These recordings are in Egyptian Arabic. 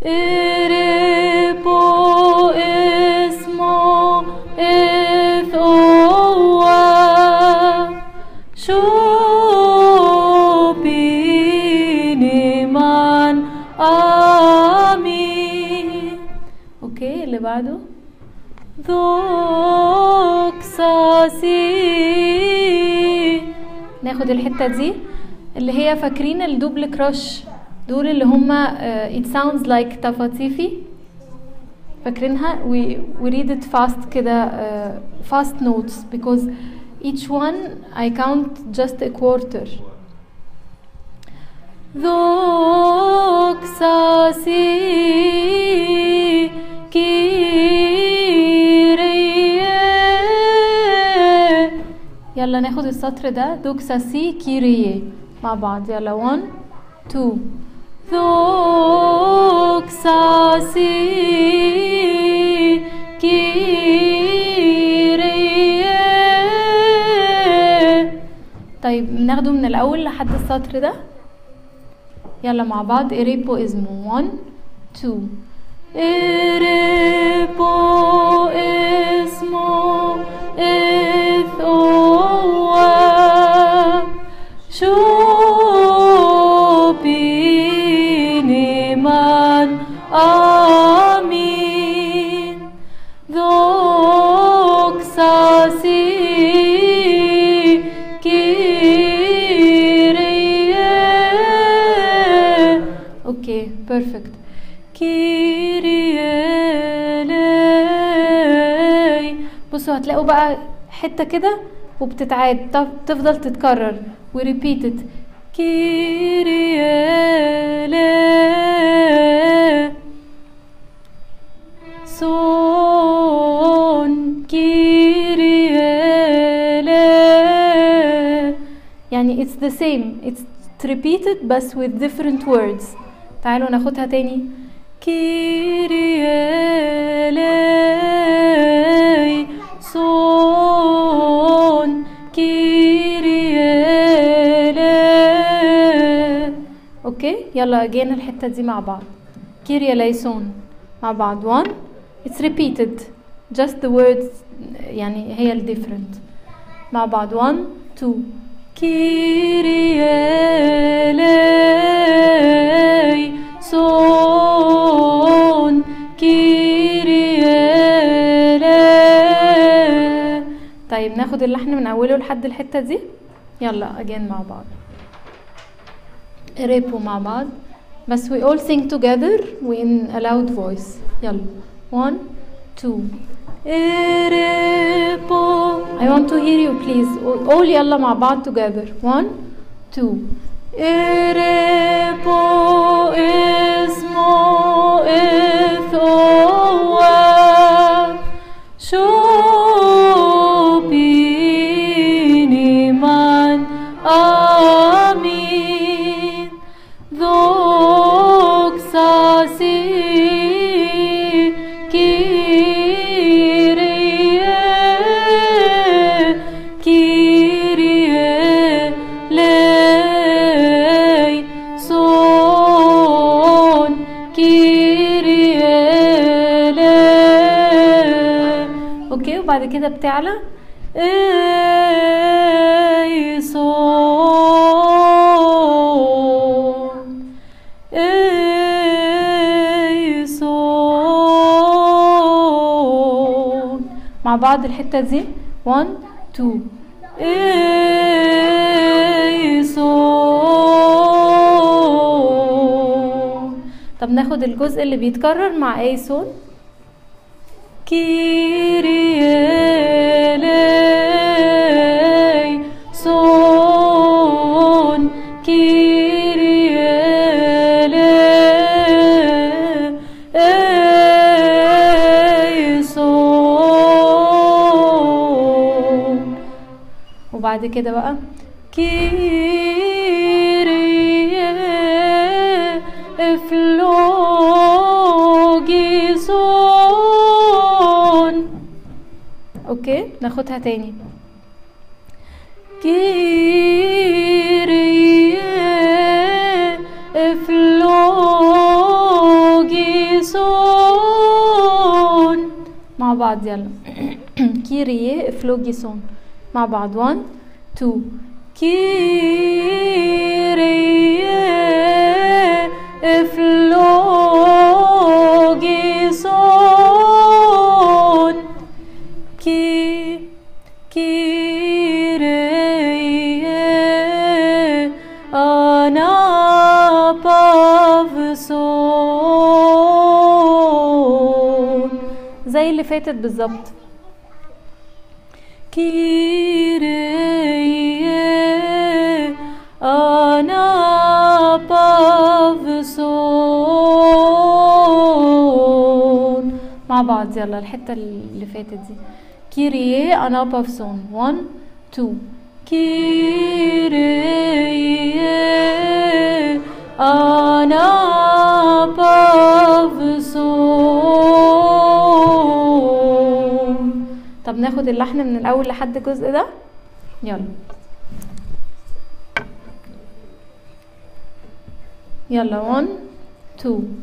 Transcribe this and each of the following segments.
إريبو اسمو إثوا شو بينمان آمين أوكي اللي بعده دوكساسي ناخد الحتة دي اللي هي فاكرين الدوبل كراش دول اللي هما uh, it sounds like تفاطيفي فاكرينها we, we read it fast كده uh, fast notes because each one I count just a quarter دوكساسي كيريه يلا ناخد السطر ده دوكساسي كيريه مع بعض يلا 1 2 دوكساسي كيريه طيب ناخده من الاول لحد السطر ده يلا مع بعض إريبو اسمه 1 2 إريبو اسمه إثوا شو بينمان آمين دوكساسي كيريه اوكي بيرفكت كيريالي بصوا هتلاقوا بقى حته كده وبتتعاد تف- تفضل تتكرر وريبيتد كيريالي سون كيريالي يعني it's the same it's repeated بس with different words تعالوا ناخدها تاني كيريالي سون كيريالي اوكي يلا جينا الحتة دي مع بعض كيرياليسون مع بعض one it's repeated just the words يعني هي ال different مع بعض one two كيريالي سون كيريالي طيب ناخد اللحن من اوله لحد الحتة دي يلا again مع بعض ريبو مع بعض بس we all sing together و in a loud voice يلا one two ريبو I want to hear you please all يلا مع بعض together one two ريبو اسمه إثوا شو بينمان آمين دوكساسي كيريه كيريه لي سون كيريه لي اوكي وبعد كده بتعلى اي سون اي سون مع بعض الحتة دي 1 2 اي سون طب ناخد الجزء اللي بيتكرر مع اي سون كيريالي سون كيريالي اي سون وبعد كده بقى كيريه افلوجيزون اوكي ناخدها تاني كيريه افلوجي بعض يلا كيريه افلوجيسون مع بعض 1 2 كيريه افلوجيسون كي كيريه انا بافسون زي اللي فاتت بالظبط كيريه انا بافسون مع بعض يلا الحته اللي فاتت دي كيريه انا بافسون 1 2 كيريه انا بافسون طب ناخد اللحن من الاول لحد الجزء ده يلا يلا 1 2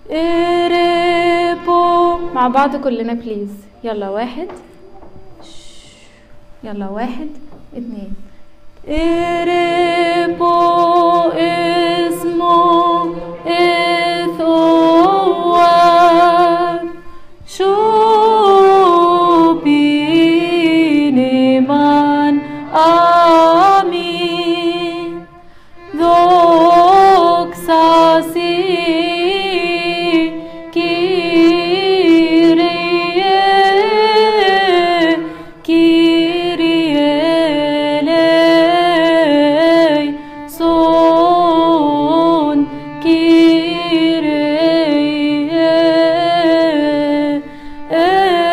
إيريبو مع بعض كلنا بليز يلا واحد يلا واحد اتنين إيريبو اسمه إثوان شو بينمان آمين δόξαση Κύριε, Κύριε ελέησον, Κύριε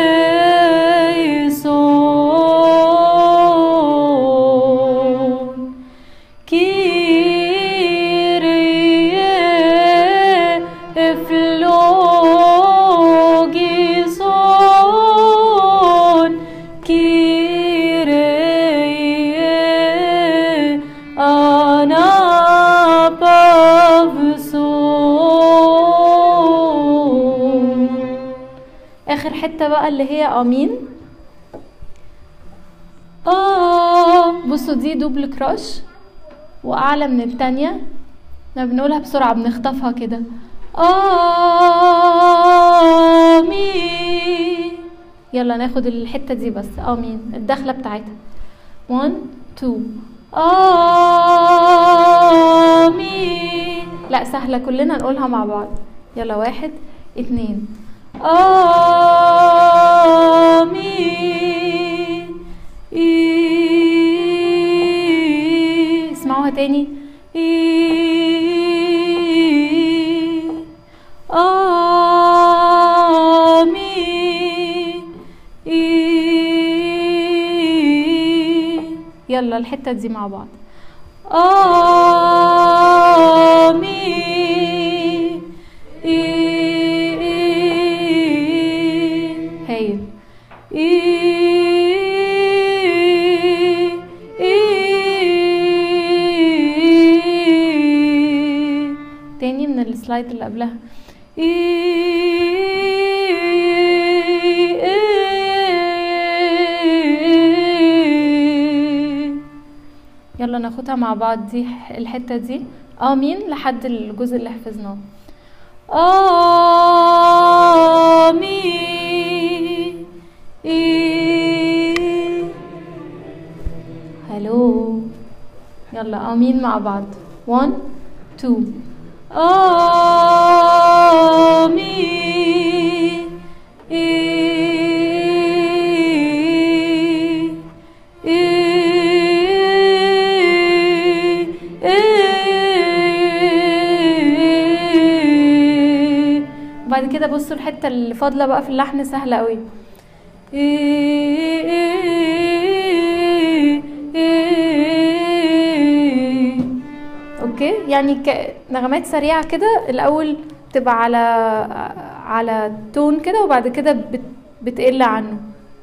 ελέησον. Kyrie ευλόγησον, Kyrie αναπαύσον. آخر حتة بقى اللي هي آمين آه بصوا دي دوبل كراش وأعلى من التانية احنا بنقولها بسرعة بنخطفها كده آمين يلا ناخد الحتة دي بس آمين الدخلة بتاعتها 1 2 آمين لا سهلة كلنا نقولها مع بعض يلا واحد اتنين آمين إيه. اسمعوها تاني إيه. آمين إيه. يلا الحتة دي مع بعض آمين إيه. هايل إيه. إيه. تاني من السلايد اللي قبلها إيه. يلا ناخدها مع بعض دي الحتة دي آمين لحد الجزء اللي حفظناه آمين إيه. هلو يلا آمين مع بعض 1 2 آمين إيه. إيه. إيه. بعد كده بصوا الحتة اللي فاضلة بقى في اللحن سهلة قوي إيه. إيه. اوكي يعني ك- نغمات سريعة كده الاول تبقى على على تون كده وبعد كده بت بتقل عنه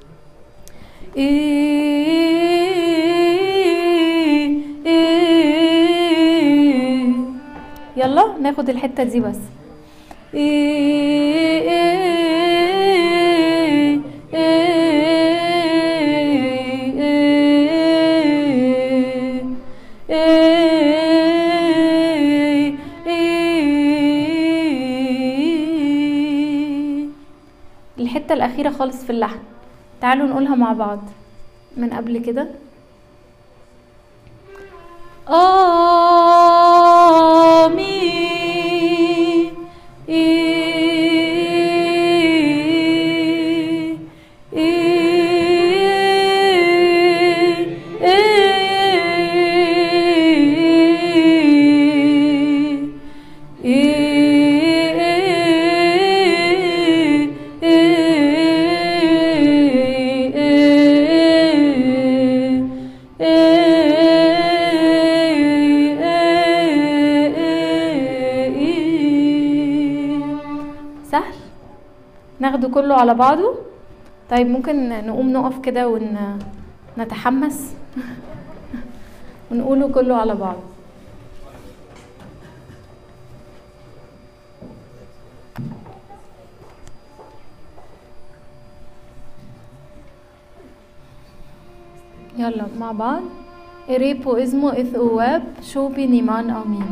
إيه إيه يلا ناخد الحتة دي بس إيه إيه الحتة الأخيرة خالص في اللحن تعالوا نقولها مع بعض من قبل كده آمين إيه إيه إيه سهل ناخده كله على بعضه طيب ممكن نقوم نقف كده ونتحمس ونقوله كله على بعض يلا مع بعض إريبو اسمه إث أواب شوبي نيمان آمين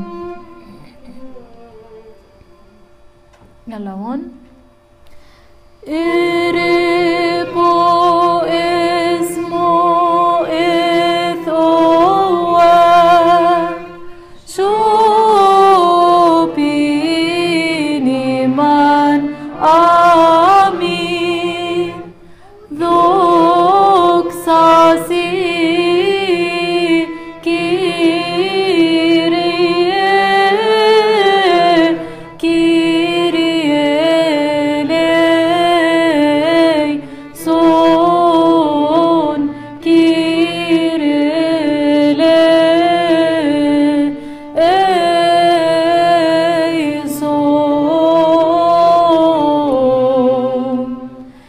يلا هون إريبو اسمه إث أواب شوبي نيمان آمين δόξαση Κύριε, Κύριε ελέησον, Κύριε ελέησον.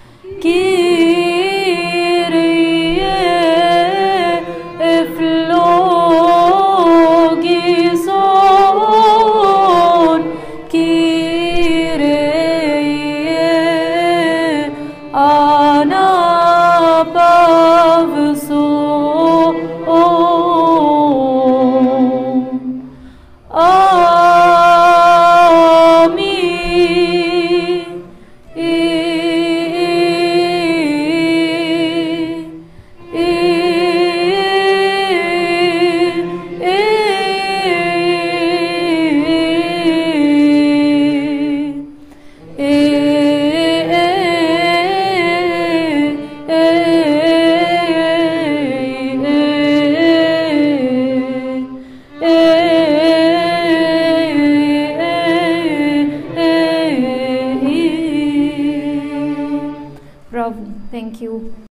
Kyrie ευλόγησον, Kyrie αναπαύσον. Αμήν. Bravo. Thank you.